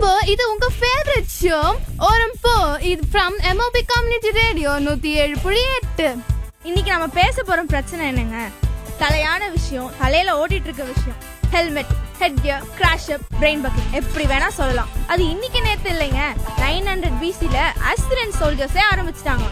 இப்போ இது உங்க ஃபேவரட் ஷோ ஓரம் போ இது ஃப்ரம் எம்ஓபி கம்யூனிட்டி ரேடியோ நூத்தி ஏழு புள்ளி எட்டு இன்னைக்கு நம்ம பேச போற பிரச்சனை என்னங்க தலையான விஷயம் தலையில ஓடிட்டு இருக்க விஷயம் helmet head gear crash up brain bucket எப்படி வேணா சொல்லலாம் அது இன்னைக்கு நேத்து இல்லைங்க நைன் ஹண்ட்ரட் பிசில அஸ்திரன் சோல்ஜர்ஸே ஆரம்பிச்சிட்டாங்க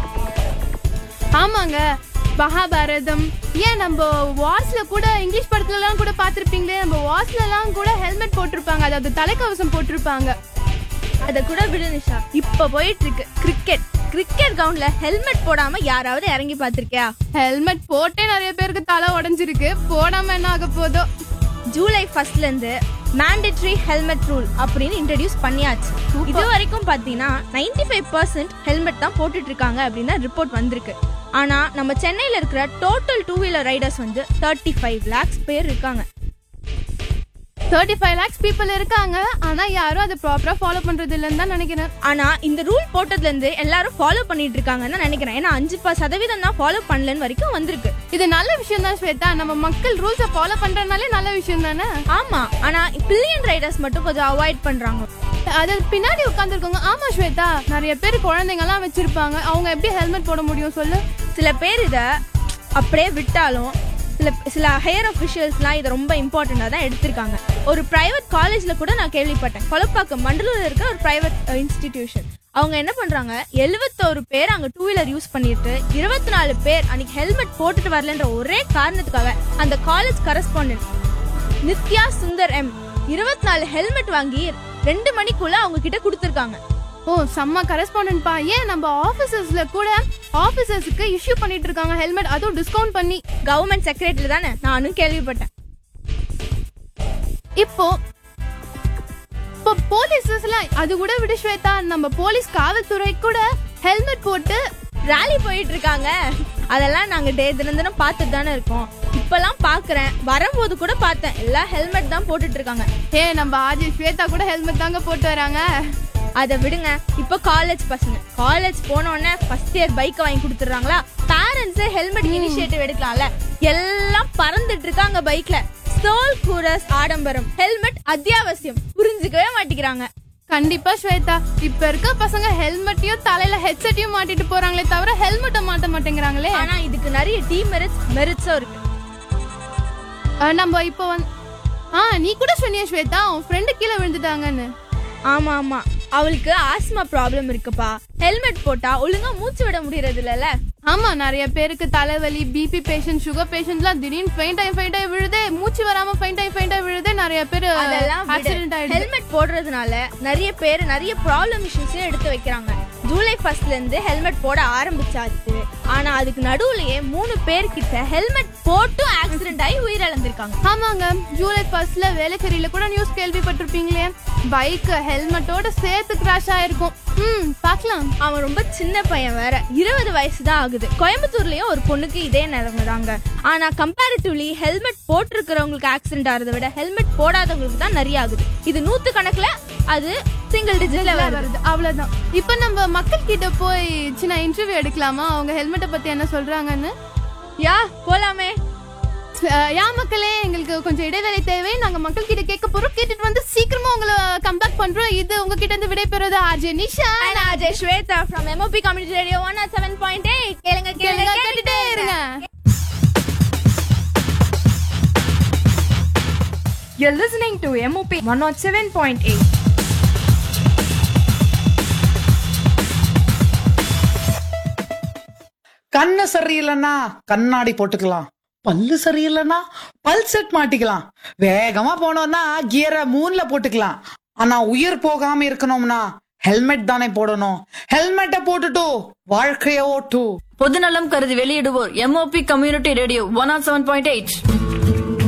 ஆமாங்க மகாபாரதம் ஏன் நம்ம வார்ஸ்ல கூட இங்கிலீஷ் படத்துல எல்லாம் கூட பார்த்திருப்பீங்களே நம்ம வார்ஸ்ல எல்லாம் கூட ஹெல்மெட் போட்டிருப்பாங்க அதாவது தலைக்கவசம் போட்டிருப்பாங்க அத கூட விடு நிஷா இப்ப போயிட்டு இருக்கு கிரிக்கெட் கிரிக்கெட் கிரவுண்ட்ல ஹெல்மெட் போடாம யாராவது இறங்கி பாத்திருக்கியா ஹெல்மெட் போட்டே நிறைய பேருக்கு தலை உடைஞ்சிருக்கு போடாம என்ன ஆக போதோ ஜூலை ஃபர்ஸ்ட்ல இருந்து மேண்டேட்டரி ஹெல்மெட் ரூல் அப்படின்னு இன்ட்ரடியூஸ் பண்ணியாச்சு இது வரைக்கும் பாத்தீங்கன்னா 95% ஃபைவ் பர்சன்ட் ஹெல்மெட் தான் போட்டுட்டு இருக்காங்க அப்படின்னு ரிப்போர்ட் வந்திருக்கு ஆனா நம்ம சென்னையில இருக்கிற டோட்டல் டூ வீலர் ரைடர்ஸ் வந்து தேர்ட்டி ஃபைவ் லேக்ஸ் பேர் இருக்காங்க தேர்ட்டி ஃபைவ் லேக்ஸ் பீப்புள் இருக்காங்க ஆனா யாரும் அதை ப்ராப்பரா ஃபாலோ பண்றது இல்லைன்னு தான் நினைக்கிறேன் ஆனா இந்த ரூல் போட்டதுல இருந்து எல்லாரும் ஃபாலோ பண்ணிட்டு இருக்காங்கன்னு தான் நினைக்கிறேன் ஏன்னா அஞ்சு ப- சதவீதம் தான் ஃபாலோ பண்ணலன்னு வரைக்கும் வந்திருக்கு இது நல்ல விஷயம் தான் ஸ்வேதா நம்ம மக்கள் ரூல்ஸை ஃபாலோ பண்றதுனாலே நல்ல விஷயம் தானே ஆமா ஆனா பில்லியன் ரைடர்ஸ் மட்டும் கொஞ்சம் அவாய்ட் பண்றாங்க அது பின்னாடி உட்காந்துருக்கோங்க ஆமா ஸ்வேதா நிறைய பேர் குழந்தைங்க எல்லாம் வச்சிருப்பாங்க அவங்க எப்படி ஹெல்மெட் போட முடியும் சொல்லு சில பேர் இத அப்படியே விட்டாலும் சில சில ஹையர் அஃபிஷியல்ஸ்லாம் இதை ரொம்ப இம்பார்ட்டண்டாக தான் எடுத்திருக்காங்க ஒரு பிரைவேட் காலேஜ்ல கூட நான் கேள்விப்பட்டேன் கொலப்பாக்கம் மண்டலூர்ல இருக்க ஒரு பிரைவேட் இன்ஸ்டிடியூஷன் அவங்க என்ன பண்றாங்க எழுபத்தோரு பேர் அங்க டூ வீலர் யூஸ் பண்ணிட்டு இருபத்தி நாலு பேர் அன்னைக்கு ஹெல்மெட் போட்டுட்டு வரலன்ற ஒரே காரணத்துக்காக அந்த college correspondent Nithya Sundar M இருபத்தி நாலு ஹெல்மெட் வாங்கி ரெண்டு மணிக்குள்ள அவங்க கிட்ட கொடுத்துருக்காங்க ஓ செம்ம கரஸ்பாண்டன்ட் பா ஏன் நம்ம ஆபீசர்ஸ்ல கூட ஆபீசர்ஸ்க்கு இஷ்யூ பண்ணிட்டு இருக்காங்க ஹெல்மெட் அதுவும் டிஸ்கவுண்ட் பண்ணி கவர்மெண்ட் செக்ரட்டரி தானே நானும் கேள்விப்பட்டேன் இப்போ இப்போ போலீஸஸ்லாம் அது கூட விடு ஸ்வேதா நம்ம போலீஸ் காவல்துறை கூட ஹெல்மெட் போட்டு ராலி போயிட்டு இருக்காங்க அதெல்லாம் நாங்க டே தினம் தினம் பார்த்துட்டு தானே இருக்கோம் இப்பெல்லாம் பாக்குறேன் வரும்போது கூட பார்த்தேன் எல்லாம் ஹெல்மெட் தான் போட்டுட்டு இருக்காங்க ஏ நம்ம ஆஜி ஸ்வேதா கூட ஹெல்மெட் தாங்க போட்டு வராங்க அதை விடுங்க இப்போ காலேஜ் பசங்க காலேஜ் போன உடனே ஃபர்ஸ்ட் இயர் பைக்கை வாங்கி கொடுத்துறாங்களா பேரண்ட்ஸ் ஹெல்மெட் இனிஷியேட்டிவ் எடுக்கலாம்ல எல்லாம் பறந்துட்டு இருக்காங்க பைக்ல ஸ்டோல் கூரஸ் ஆடம்பரம் ஹெல்மெட் அத்தியாவசியம் புரிஞ்சுக்கவே மாட்டேங்கிறாங்க கண்டிப்பா ஸ்வேதா இப்ப இருக்க பசங்க ஹெல்மெட்டையும் தலையில ஹெட்செட்டையும் மாட்டிட்டு போறாங்களே தவிர ஹெல்மெட்டை மாட்ட மாட்டேங்கிறாங்களே ஆனா இதுக்கு நிறைய டீ மெரிட்ஸ் மெரிட்ஸும் இருக்கு அஹ் நம்ம இப்போ வந்து ஆ நீ கூட சொன்னிய ஸ்வேதா உன் ஃப்ரெண்டு கீழே விழுந்துட்டாங்கன்னு ஆமா ஆமா அவளுக்கு ஆஸ்மா ப்ராப்ளம் இருக்குப்பா ஹெல்மெட் போட்டா ஒழுங்கா மூச்சு விட முடியறது இல்லல ஆமா நிறைய பேருக்கு தலைவலி பிபி பேஷண்ட் சுகர் பேஷண்ட்லாம் திடீர்னு ஃபெயிண்ட் ஆகி ஃபெயிண்ட் ஆகி விழுதே மூச்சு வராம ஃபெயிண்ட் ஆகி ஃபெயிண்ட் ஆகி விழுதே நிறைய பேர் அதெல்லாம் ஆக்சிடென்ட் ஆயிடுது ஹெல்மெட் போடுறதுனால நிறைய பேர் நிறைய ப்ராப்ளம் இஷ்யூஸையும் எடுத்து வைக்கிறாங்க ஜூலை ஃபர்ஸ்ட்ல இருந்து ஹெல்மெட் போட ஆரம்பிச்சாச்சு ஆனா அதுக்கு நடுவுலயே மூணு பேர் கிட்ட ஹெல்மெட் போட்டும் ஆக்சிடென்ட் ஆகி உயிரிழந்திருக்காங்க ஆமாங்க ஜூலை ஃபர்ஸ்ட்ல வேலைக்கரியில கூட நியூஸ் கேள்விப்பட்டிருப்பீங்களே பைக் ஹெல்மெட்டோட சேர்த்து கிராஷ் ஆயிருக்கும் ம் பார்க்கலாம் அவன் ரொம்ப சின்ன பையன் வேற இருபது வயசு தான் ஆகுது கோயம்புத்தூர்லயும் ஒரு பொண்ணுக்கு இதே நிலைமைதாங்க ஆனா கம்பேரிட்டிவ்லி ஹெல்மெட் போட்டிருக்கிறவங்களுக்கு ஆக்சிடென்ட் ஆகிறத விட ஹெல்மெட் போடாதவங்களுக்கு தான் நிறைய ஆகுது இது நூத்து கணக்குல அது சிங்கிள் டிஜிட்ல வருது வருது அவ்வளவுதான் இப்போ நம்ம மக்கள் கிட்ட போய் சின்ன இன்டர்வியூ எடுக்கலாமா அவங்க ஹெல்மெட்டை பத்தி என்ன சொல்றாங்கன்னு யா போலாமே அஹ், யா மக்களே எங்களுக்கு கொஞ்சம் இடைவேளை தேவை நாங்க மக்கள் கிட்ட கேட்க போறோம் கேட்டுட்டு வந்து சீக்கிரமா உங்களை கம்பேக் பண்றோம் இது உங்ககிட்ட இருந்து விடைபெறுவது RJ Nisha And Ajay Shweta from MOP Community Radio 107.8 கேளுங்க கேளுங்க கேளுங்க கேட்டுட்டே இருங்க You're listening to MOP 107.8. கண்ணு சரியில்லைன்னா கண்ணாடி போட்டுக்கலாம் பல்லு சரியில்லைன்னா பல் செட் மாட்டிக்கலாம் வேகமா போனோம்னா கியரை மூணுல போட்டுக்கலாம் ஆனா உயிர் போகாம இருக்கணும்னா ஹெல்மெட் தானே போடணும் ஹெல்மெட்டை போட்டுட்டு வாழ்க்கைய ஓட்டு பொதுநலம் கருதி வெளியிடுவோர் MOP community radio one R seven point eight